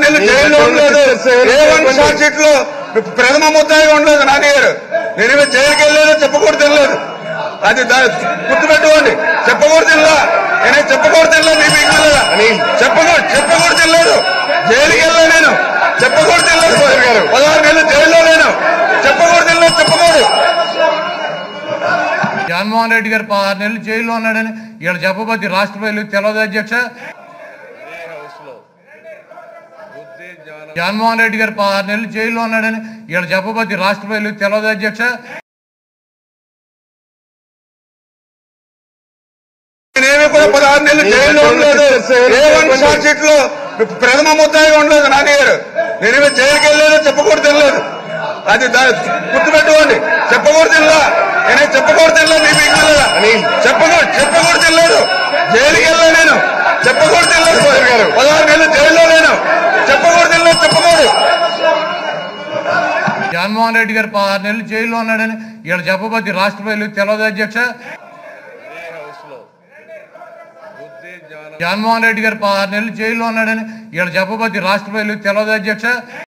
నెలలు జైల్లో ఉండలేదు ఏ వన్ షార్ట్ షీట్ లో ప్రథమ ముద్దాయి ఉండలేదు నాని గారు నేనేమో జైలుకి వెళ్ళలేదు చెప్పకూడదు తినలేదు అది దా- గుర్తుపెట్టుకోండి చెప్పకూడదు తినలా నేనే చెప్పకూడదు తినలేదు మీ మీకు తెలియదా? చెప్పకూడదు చెప్పకూడదు తినలేదు జైలుకి వెళ్ళా నేను చెప్పకూడదు తినలేదు పదహారు నెలలు జైల్లో నేను చెప్పకూడదు తినలేదు చెప్పకూడదు జగన్మోహన్ రెడ్డి గారు పదహారు నెలలు జైల్లో ఉన్నాడని ఇక్కడ చెప్పబోతే రాష్ట్ర ప్రజలకు తెలియదు అధ్యక్ష జగన్మోహన్ రెడ్డి గారు పదహారు నెలలు జైల్లో ఉన్నాడని ఇక్కడ చెప్పబోతే రాష్ట్ర ప్రజలకు తెలియదు అధ్యక్ష నేనేమి కూడా పదహారు నెలలు జైల్లో ఉండలేదు ఏ వన్ షార్ట్ షీట్ లో ప్రథమ ముద్దాయి ఉండలేదు నాని గారు నేనేమో జైలుకి వెళ్ళలేదు చెప్పకూడదు తినలేదు అది దా- గుర్తుపెట్టుకోండి చెప్పకూడదు తినలా నేనే చెప్పకూడదు తినలేదు మీ మీకు తెలియదా? చెప్పకూడదు చెప్పకూడదు తినలేదు జైలుకి వెళ్ళా నేను చెప్పకూడదు తినలేదు పదహారు నెలలు జైల్లో నేను చెప్పకూడదు తినలేదు చెప్పకూడదు జగన్మోహన్ రెడ్డి గారు పదహారు నెలలు జైల్లో ఉన్నాడని ఇక్కడ చెప్పబోతే రాష్ట్ర ప్రజలకు తెలియదు అధ్యక్ష జగన్మోహన్ రెడ్డి గారు పదహారు నెలలు జైల్లో ఉన్నాడని ఇక్కడ చెప్పబోతే రాష్ట్ర ప్రజలకు తెలియదు అధ్యక్ష